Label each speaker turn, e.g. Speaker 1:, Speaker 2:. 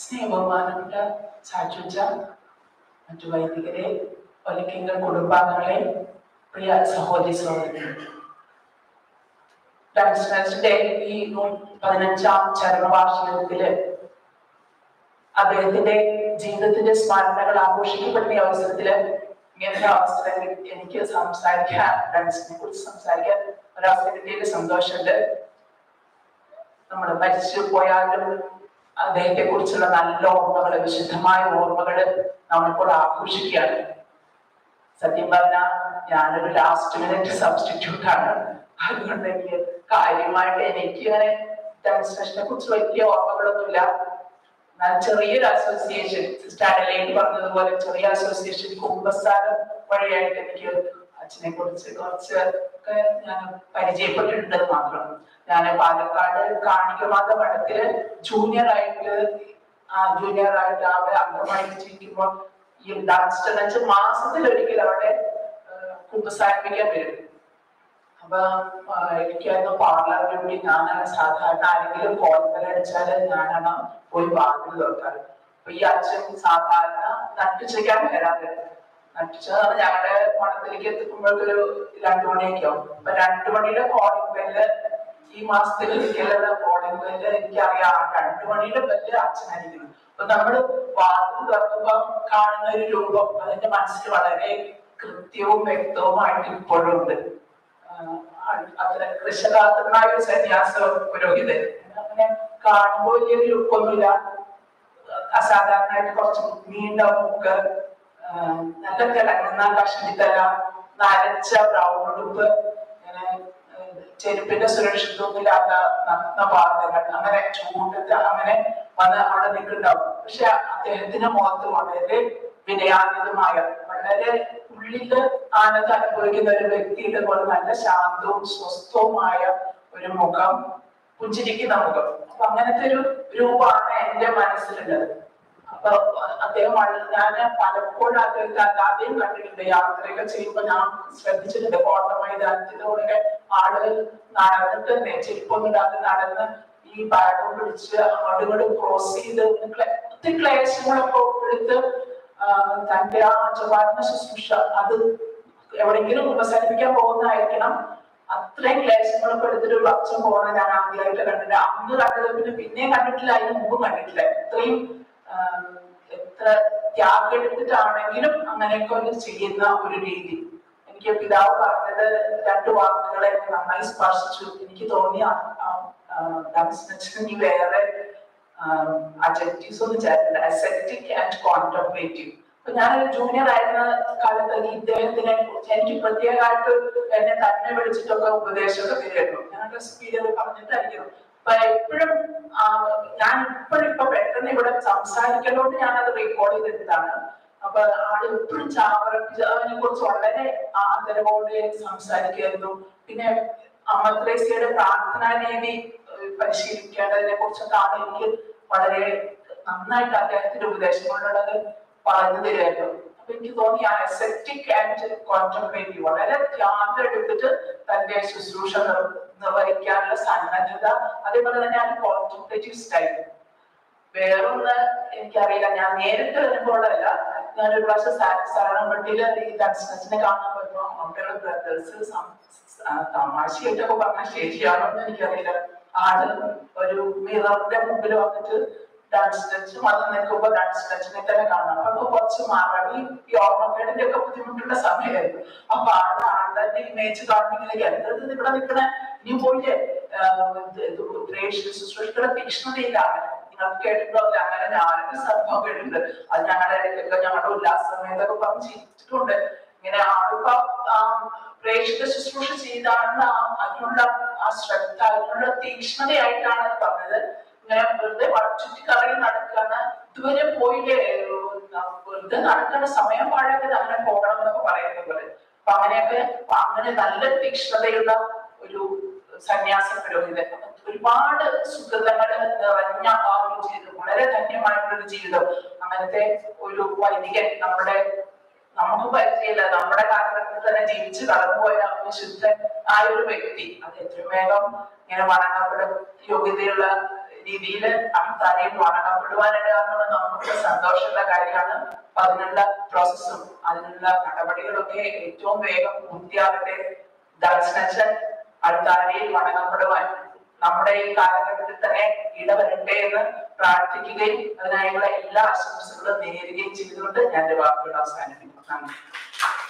Speaker 1: സ്നേഹബഹുമാനപ്പെട്ട സാക്ഷുച്ച മറ്റു വൈദികരെ ഒലക്കിങ്കൽ കുടുംബാംഗങ്ങളെ പ്രിയ സഹോദരി സഹോദരൻ ഡാൻസിന്റെ ഈ നൂ- പതിനഞ്ചാം ചരമവാർഷികത്തില് അദ്ദേഹത്തിന്റെ ജീവിതത്തിന്റെ സ്മരണകൾ ആഘോഷിക്കപ്പെടുന്ന ഈ അവസരത്തില് ഇങ്ങനത്തെ അവസരം എനിക്ക് സംസാരിക്കാൻ ഡാൻസിനെ കുറിച്ച് സംസാരിക്കാൻ ഒരവസരം കിട്ടിയതിൽ സന്തോഷമുണ്ട് നമ്മൾ മരിച്ചു പോയാലും അദ്ദേഹത്തെ കുറിച്ചുള്ള നല്ല ഓർമ്മകള് വിശുദ്ധമായ ഓർമ്മകള് നമ്മളിപ്പോൾ ആഘോഷിക്കുകയാണ് സത്യം പറഞ്ഞാൽ ഞാനൊരു ലാസ്റ്റ് മിനിറ്റ് സബ്സ്റ്റിറ്റ്യൂട്ട് ആണ് അതുകൊണ്ട് എനിക്ക് കാര്യമായിട്ട് എനിക്ക് ഇങ്ങനെ ഡെമോൺസ്ട്രേഷനെ കുറിച്ച് വലിയ ഓർമ്മകളൊന്നുമില്ല എന്നാൽ ചെറിയൊരു അസോസിയേഷൻ സ്റ്റാഡലൈൻ പറഞ്ഞതുപോലെ ചെറിയ അസോസിയേഷൻ കുംഭസ്ഥാനം വഴിയായിട്ട് എനിക്ക് അച്ഛനെ കുറിച്ച് കുറച്ച് ഒക്കെ ഞാൻ പരിചയപ്പെട്ടിട്ടുണ്ടെന്ന് മാത്രം ഞാൻ പാലക്കാട് കാണികമാത മഠത്തില് ജൂനിയർ ആയിട്ട് ആ ജൂനിയർ ആയിട്ട് അവിടെ അംഗമായിട്ട് ജീവിക്കുമ്പോൾ ഈ ഡാൻസ് ടെലൻസ് മാസത്തിൽ ഒരിക്കൽ അവിടെ കുമ്പസാരിപ്പിക്കാൻ വരും അപ്പൊ ആ, എനിക്കായിരുന്നു പാർലർ ഡ്യൂട്ടി ഞാനാണ് സാധാരണ ആരെങ്കിലും കോൾബൽ അടിച്ചാല് ഞാനാണ് പോയി വാതിൽ തുറക്കാറ് അപ്പൊ ഈ അച്ഛൻ സാധാരണ നട്ടുച്ചയ്ക്കാൻ വരാറ് നട്ടുച്ച ഞങ്ങളുടെ മഠത്തിലേക്ക് എത്തിക്കുമ്പോഴൊരു രണ്ടു മണിയൊക്കെ ആവും അപ്പൊ രണ്ടു മണിയുടെ കോളിംഗ് ബെല്ല് ഈ മാസത്തിൽ ഒരിക്കലുള്ള കോളിംഗ് ബെല്ല് എനിക്കറിയാം രണ്ടു മണിയുടെ ബെല്ല് അച്ഛനായിരിക്കണം അപ്പൊ നമ്മള് വാതിൽ തുറക്കുമ്പോ കാണുന്ന ഒരു രൂപം അതിന്റെ മനസ്സിൽ വളരെ കൃത്യവും വ്യക്തവുമായിട്ട് ഇപ്പോഴും ഉണ്ട് ആഹ് അത്ര കൃഷകാത്രനായ ഒരു സന്യാസ പുരോഹിതൻ അങ്ങനെ കാണുമ്പോൾ വലിയൊരു ലുക്കൊന്നുമില്ല അസാധാരണമായിട്ട് കുറച്ച് നീണ്ട മൂക്ക് ആഹ് നല്ല തിളങ്ങുന്ന കഷണ്ടിത്തല നരച്ച ബ്രൗൺ ഉടുപ്പ് ഇങ്ങനെ ആഹ് ചെരുപ്പിന്റെ സുരക്ഷിതത്വമില്ലാത്ത നഗ്നപാതകൾ അങ്ങനെ ചൂണ്ടത്ത് അങ്ങനെ വന്ന് അവിടെ നിൽക്കുന്നുണ്ടാവും പക്ഷെ അദ്ദേഹത്തിന്റെ മുഖത്ത് വളരെ വിനയാന്വിതമായ വളരെ ഉള്ളില് ആനന്ദം അനുഭവിക്കുന്ന ഒരു വ്യക്തിയുടെ പോലെ നല്ല ശാന്തവും സ്വസ്ഥവുമായ ഒരു മുഖം പുഞ്ചിരിക്കുന്ന മുഖം അപ്പൊ അങ്ങനത്തെ ഒരു രൂപമാണ് എന്റെ മനസ്സിലുള്ളത് അപ്പൊ അദ്ദേഹം വളരെ- ഞാൻ പലപ്പോഴും അദ്ദേഹത്തെ അല്ലാതെയും കണ്ടിട്ടുണ്ട് യാത്രയൊക്കെ ചെയ്യുമ്പോൾ ഞാൻ ശ്രദ്ധിച്ചിട്ടുണ്ട് കോട്ട മൈതാനത്തിലൂടെ ആളുകൾ നടന്നിട്ട് തന്നെ ചെരുപ്പൊന്നും ഇടാതെ നടന്ന് ഈ ബാഗും പിടിച്ച് അങ്ങോട്ടും ഇങ്ങോട്ടും ക്രോസ് ചെയ്ത് ക്ലേ- ഒത്തിരി ക്ലേശങ്ങളൊക്കെ എടുത്ത് ആ, തന്റെ ആ ജവാന ശുശ്രൂഷ അത് എവിടെയെങ്കിലും ഉപസരിപ്പിക്കാൻ പോകുന്നതായിരിക്കണം അത്രയും ക്ലേശങ്ങളൊക്കെ എടുത്തിട്ട് ഒരു അച്ഛൻ പോകണം ഞാൻ ആദ്യമായിട്ട് കണ്ടിട്ട് അന്ന് കണ്ടത് പിന്നെ പിന്നെയും കണ്ടിട്ടില്ല അതിന് മുമ്പും കണ്ടിട്ടില്ല ഇത്രയും ആം, എത്ര ത്യാഗം എടുത്തിട്ടാണെങ്കിലും അങ്ങനെയൊക്കെ ഒരു ചെയ്യുന്ന ഒരു രീതി എനിക്ക് പിതാവ് പറഞ്ഞത് രണ്ട് വാക്കുകളെ എന്നെ നന്നായി സ്പർശിച്ചു എനിക്ക് തോന്നിയ നീ വേറെ അജക്റ്റീവ്സ് ഒന്നും ചേർത്തില്ല അസെറ്റിക് ആൻഡ് കോൺടംപ്ലേറ്റീവ് അപ്പൊ ഞാനൊരു ജൂനിയർ ആയിരുന്ന കാലത്ത് ഈ ഇദ്ദേഹത്തിനെ കുറിച്ച് എനിക്ക് പ്രത്യേകമായിട്ട് എന്നെ തന്നെ വിളിച്ചിട്ടൊക്കെ ഉപദേശമൊക്കെ തരുന്നു ഞാനൊക്കെ സ്പീഡിൽ പറഞ്ഞിട്ടായിരിക്കും അപ്പൊ എപ്പോഴും ഞാൻ ഇപ്പോഴും ഇപ്പൊ പെട്ടെന്ന് ഇവിടെ സംസാരിക്കലോണ്ട് ഞാനത് റെക്കോർഡ് ചെയ്തെടുത്താണ് അപ്പൊ ആള് എപ്പോഴും ചാവറപ്പിച്ചതിനെ കുറിച്ച് വളരെ ആദരവോടെ സംസാരിക്കുമായിരുന്നു പിന്നെ അമത്രേസ്യയുടെ പ്രാർത്ഥനാ രീതി ഏഹ് പരിശീലിക്കേണ്ടതിനെ കുറിച്ചൊക്കെ ആണ് എനിക്ക് വളരെ നന്നായിട്ട് അദ്ദേഹത്തിന്റെ ഉപദേശങ്ങളുള്ളത് പറഞ്ഞു തരുമായിരുന്നു അപ്പൊ എനിക്ക് തോന്നി ആ എസെപ്റ്റിക് ആൻഡ് കോൺസെൻട്രേറ്റീവ് വളരെ ത്യാഗം എടുത്തിട്ട് തന്റെ ശുശ്രൂഷ നിർ- നിർവഹിക്കാനുള്ള സന്നദ്ധത അതേപോലെ തന്നെ ആ കോൺസെൻട്രേറ്റീവ് സ്റ്റൈൽ വേറൊന്ന് എനിക്കറിയില്ല ഞാൻ നേരിട്ട് വരുമ്പോഴല്ല ഞാനൊരു പ്രാവശ്യം ശരണപ്പെട്ടിയില് ഈ ദർശനത്തിനെ കാണാൻ പോയപ്പോ അവിടെയുള്ള ബ്രദേഴ്സ് തമാശയായിട്ടൊക്കെ പറഞ്ഞാൽ ശരിയാണോ എന്ന് എനിക്കറിയില്ല ആള് ഒരു മിററിന്റെ മുമ്പിൽ വന്നിട്ട് ഡാൻസ് ടച്ച് വന്ന് നിൽക്കുമ്പോ ഡാൻസ് ടച്ചിനെ തന്നെ കാണാം അപ്പൊ കുറച്ച് മറവി ഈ ഓർമ്മക്കേടിന്റെ ഒക്കെ ബുദ്ധിമുട്ടുള്ള സമയമായിരുന്നു അപ്പൊ ആള് ആളുടെ ഇമേജ് കാണുന്നെങ്കിൽ എന്തത് ഇവിടെ നിൽക്കണേ ഇനി പോയില്ലേ പ്രേക്ഷക ശുശ്രൂഷയുടെ തീക്ഷ്ണതയിലാണ് നിങ്ങൾക്ക് കേട്ടിട്ടുണ്ടോ അങ്ങനെ ഞാനൊക്കെ സംഭവം കേട്ടിട്ടുണ്ട് അത് ഞങ്ങളുടെ ഇടയ്ക്കൊക്കെ ഞങ്ങളുടെ ഉല്ലാസ സമയത്തൊക്കെ പറഞ്ഞ് ചിരിച്ചിട്ടുണ്ട് ഇങ്ങനെ ആളിപ്പോ ആ പ്രേക്ഷിത ശുശ്രൂഷ ചെയ്താണ് ആ അതിനുള്ള ആ ശ്രദ്ധ അതിനുള്ള തീക്ഷ്ണതയായിട്ടാണ് അത് പറഞ്ഞത് ഇങ്ങനെ വെറുതെ ചുറ്റി കറങ്ങി നടക്കാണ് ഇതുവരെ പോയില്ലേ വെറുതെ നടക്കുന്ന സമയം പാഴൊക്കെ അങ്ങനെ പോകണം എന്നൊക്കെ പറയുന്ന പോലെ അപ്പൊ അങ്ങനെയൊക്കെ അപ്പൊ അങ്ങനെ നല്ല തീക്ഷ്ണതയുള്ള ഒരു സന്യാസ പുരോഹിതൻ അപ്പൊ ഒരുപാട് സുഹൃതങ്ങൾ നിറഞ്ഞ ആ ഒരു ജീവിതം വളരെ ധന്യമായിട്ടുള്ള ഒരു ജീവിതം അങ്ങനത്തെ ഒരു വൈദികൻ നമ്മുടെ നമുക്ക് പരിചയമില്ല നമ്മുടെ കാലഘട്ടത്തിൽ തന്നെ ജീവിച്ച് കടന്നുപോയ വിശുദ്ധൻ ആയ ഒരു വ്യക്തി അത് എത്രയും വേഗം ഇങ്ങനെ വണങ്ങപ്പെടും യോഗ്യതയുള്ള രീതിയിൽ അഹങ്കാരയും വണങ്ങപ്പെടുവാനിട എന്നുള്ളത് നമുക്ക് സന്തോഷമുള്ള കാര്യമാണ് അപ്പൊ അതിനുള്ള പ്രോസസ്സും അതിനുള്ള നടപടികളൊക്കെ ഏറ്റവും വേഗം പൂർത്തിയാകട്ടെ ദർശനച്ചൻ അൾത്താരയിൽ വണങ്ങപ്പെടുവാൻ നമ്മുടെ ഈ കാലഘട്ടത്തിൽ തന്നെ ഇടവരട്ടെ എന്ന് പ്രാർത്ഥിക്കുകയും അതിനായുള്ള എല്ലാ ആശംസകളും നേരുകയും ചെയ്തുകൊണ്ട് ഞാൻ എന്റെ വാക്കുകൾ അവസാനിപ്പിക്കുന്നു നന്ദി